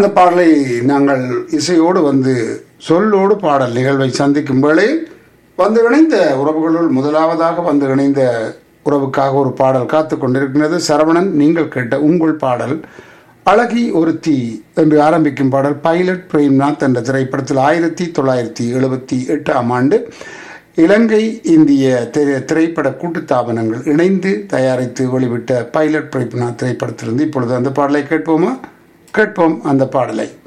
அந்த பாடலை நாங்கள் இசையோடு வந்து சொல்லோடு பாடல் நிகழ்வை சந்திக்கும் வேளையில் வந்து இணைந்த உறவுகளுள் முதலாவதாக வந்து இணைந்த உறவுக்காக ஒரு பாடல் காத்து கொண்டிருக்கிறது சரவணன் நீங்கள் கேட்ட உங்கள் பாடல் அழகி ஒருத்தி என்று ஆரம்பிக்கும் பாடல் பைலட் பிரேம்நாத் என்ற திரைப்படத்தில் ஆயிரத்தி தொள்ளாயிரத்தி எழுபத்தி எட்டாம் ஆண்டு இலங்கை இந்திய திரை- திரைப்பட கூட்டுத்தாபனங்கள் இணைந்து தயாரித்து வெளிவிட்ட பைலட் பிரேம்நாத் திரைப்படத்திலிருந்து இப்பொழுது அந்த பாடலை கேட்போமா கேட்போம் அந்த பாடலை